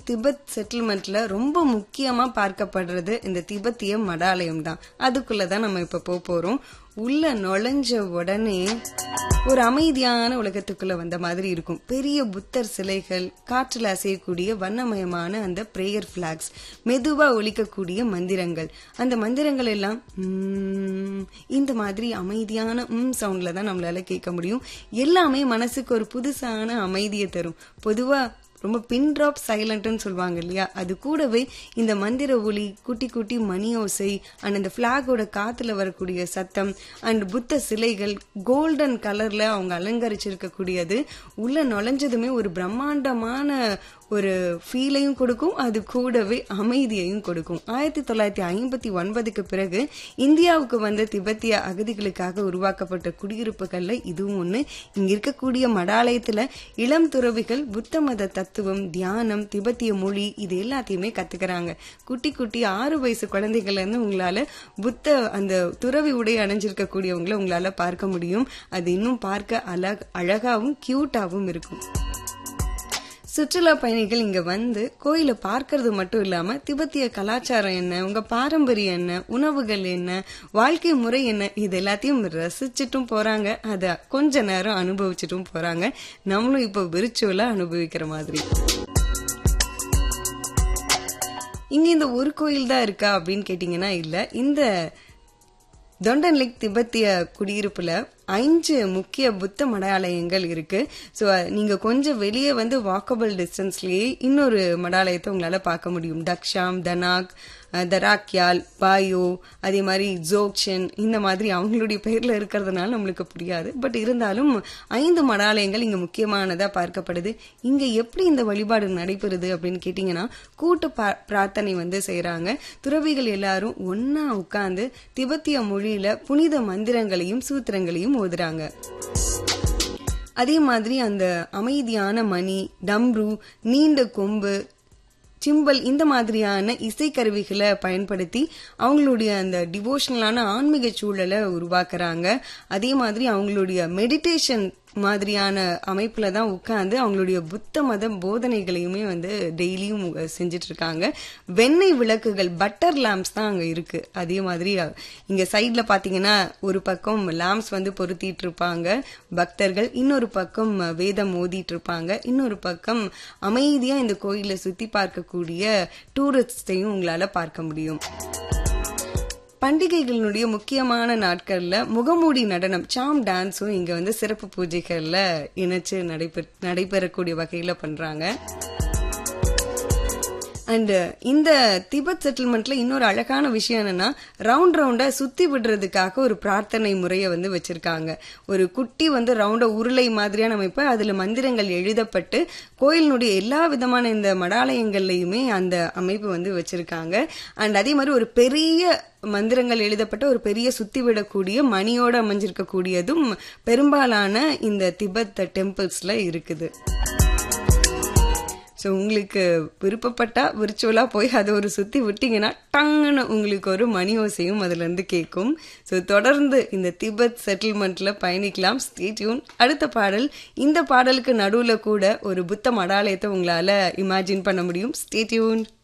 Tibet செட்டில்மெண்ட்ல ரொம்ப முக்கியமா பார்க்கப்படுறது இந்த திபெத்திய மடாலயம் தான் அதுக்குள்ளதான் நம்ம இப்ப போக போறோம் உள்ள நுழைஞ்ச உடனே ஒரு அமைதியான உலகத்துக்குள்ள வந்த மாதிரி இருக்கும் பெரிய புத்தர் சிலைகள் காற்றில் அசையக்கூடிய வண்ணமயமான அந்த பிரேயர் பிளாக்ஸ் மெதுவா ஒலிக்கக்கூடிய மந்திரங்கள் அந்த மந்திரங்கள் எல்லாம் உம், இந்த மாதிரி அமைதியான உம் சவுண்ட்ல தான் நம்மளால கேட்க முடியும் எல்லாமே மனசுக்கு ஒரு புதுசான அமைதியை தரும் பொதுவா ரொம்ப பின் ட்ராப் சைலண்ட்னு சொல்லுவாங்க இல்லையா அது கூடவே இந்த மந்திர ஒலி குட்டி குட்டி மணி ஓசை அண்ட் அந்த பிளாகோட காத்துல வரக்கூடிய சத்தம் அண்ட் புத்த சிலைகள் கோல்டன் கலர்ல அவங்க அலங்கரிச்சிருக்கக்கூடியது உள்ள நுழைஞ்சதுமே ஒரு பிரம்மாண்டமான ஒரு ஃபீலையும் கொடுக்கும் அது கூடவே அமைதியையும் கொடுக்கும் ஆயிரத்தி தொள்ளாயிரத்தி ஐம்பத்தி ஒன்பதுக்கு பிறகு இந்தியாவுக்கு வந்த திபெத்திய அகதிகளுக்காக உருவாக்கப்பட்ட குடியிருப்புகள்ல இதுவும் ஒண்ணு இங்க இருக்கக்கூடிய மடாலயத்துல இளம் துறவிகள் புத்த மத தத்துவம் தியானம் திபெத்திய மொழி இது எல்லாத்தையுமே கத்துக்கிறாங்க குட்டி குட்டி ஆறு வயசு குழந்தைகள்ல இருந்து உங்களால புத்த அந்த துறவி உடை அணிஞ்சிருக்கக்கூடியவங்களை உங்களால பார்க்க முடியும் அது இன்னும் பார்க்க அழக அழகாவும் கியூட்டாவும் இருக்கும் சுற்றுலா பயணிகள் இங்க வந்து கோயிலை பார்க்கறது மட்டும் இல்லாம திபெத்திய கலாச்சாரம் என்ன உங்க பாரம்பரியம் என்ன உணவுகள் என்ன வாழ்க்கை முறை என்ன இது எல்லாத்தையும் ரசிச்சுட்டும் போறாங்க அத கொஞ்ச நேரம் அனுபவிச்சுட்டும் போறாங்க நம்மளும் இப்ப விரிச்சுவலா அனுபவிக்கிற மாதிரி இங்க இந்த ஒரு கோயில் தான் இருக்கா அப்படின்னு கேட்டீங்கன்னா இல்ல இந்த தொண்டன் லேக் திபெத்திய குடியிருப்புல அஞ்சு முக்கிய புத்த மடாலயங்கள் இருக்கு ஸோ நீங்க கொஞ்சம் வெளியே வந்து வாக்கபிள் டிஸ்டன்ஸ்லயே இன்னொரு மடாலயத்தை உங்களால பார்க்க முடியும் தக்ஷாம் தனாக் அஹ், தராக்யால் பாயோ அதே மாதிரி ஜோக்ஷன் இந்த மாதிரி அவங்களுடைய பெயர்ல இருக்கிறதுனால நம்மளுக்கு புரியாது பட் இருந்தாலும் ஐந்து மடாலயங்கள் இங்க முக்கியமானதா பார்க்கப்படுது இங்க எப்படி இந்த வழிபாடு நடைபெறுது அப்படின்னு கேட்டீங்கன்னா கூட்டு பா- பிரார்த்தனை வந்து செய்றாங்க துறவிகள் எல்லாரும் ஒன்னா உட்கார்ந்து திபெத்திய மொழியில புனித மந்திரங்களையும் சூத்திரங்களையும் ஓதுறாங்க அதே மாதிரி அந்த அமைதியான மணி டம்ரு நீண்ட கொம்பு சிம்பல் இந்த மாதிரியான இசைக்கருவிகளை பயன்படுத்தி அவங்களுடைய அந்த டிவோஷனலான ஆன்மீக சூழலை உருவாக்குறாங்க அதே மாதிரி அவங்களுடைய மெடிடேஷன் மாதிரியான அமைப்புல தான் உட்கார்ந்து அவங்களுடைய புத்த மத போதனைகளையுமே வந்து டெய்லியும் செஞ்சுட்டு இருக்காங்க வெண்ணெய் விளக்குகள் பட்டர் லேம்ப்ஸ் தான் அங்க இருக்கு அதே மாதிரி அஹ், இங்க சைட்ல பாத்தீங்கன்னா ஒரு பக்கம் லேம்ப்ஸ் வந்து பொருத்திட்டு இருப்பாங்க பக்தர்கள் இன்னொரு பக்கம் அஹ், வேதம் ஓதிட்டு இருப்பாங்க இன்னொரு பக்கம் அமைதியா இந்த கோயிலை சுத்தி பார்க்கக்கூடிய டூரிஸ்டையும் உங்களால பார்க்க முடியும் பண்டிகைகளினுடைய முக்கியமான நாட்கள்ல முகமூடி நடனம் சாம் டான்ஸும் இங்க வந்து சிறப்பு பூஜைகள்ல இணைச்சு நடைபெற நடைபெறக்கூடிய வகையில பண்றாங்க அண்ட் இந்த திபெத் செட்டில்மெண்ட்ல இன்னொரு அழகான விஷயம் என்னன்னா ரவுண்ட் ரவுண்டா சுத்தி விடுறதுக்காக ஒரு பிரார்த்தனை முறையை வந்து வச்சிருக்காங்க ஒரு குட்டி வந்து ரவுண்ட உருளை மாதிரியான அமைப்பு அதுல மந்திரங்கள் எழுதப்பட்டு கோயிலினுடைய எல்லா விதமான இந்த மடாலயங்கள்லயுமே அந்த அமைப்பு வந்து வச்சிருக்காங்க அண்ட் அதே மாதிரி ஒரு பெரிய மந்திரங்கள் எழுதப்பட்ட ஒரு பெரிய சுத்தி விடக்கூடிய மணியோட அமைஞ்சிருக்கக்கூடியதும் பெரும்பாலான இந்த திபெத் டெம்பிள்ஸ்ல இருக்குது ஸோ உங்களுக்கு விருப்பப்பட்டா விர்ச்சுவலா போய் அதை ஒரு சுத்தி விட்டீங்கன்னா டங்குன்னு உங்களுக்கு ஒரு மணி ஓசையும் அதுல இருந்து கேட்கும் ஸோ தொடர்ந்து இந்த திபெத் செட்டில்மெண்ட்ல பயணிக்கலாம் ஸ்டேட்யூன் அடுத்த பாடல் இந்த பாடலுக்கு நடுவுல கூட ஒரு புத்த மடாலயத்தை உங்களால இமேஜின் பண்ண முடியும் ஸ்டேட்யூன்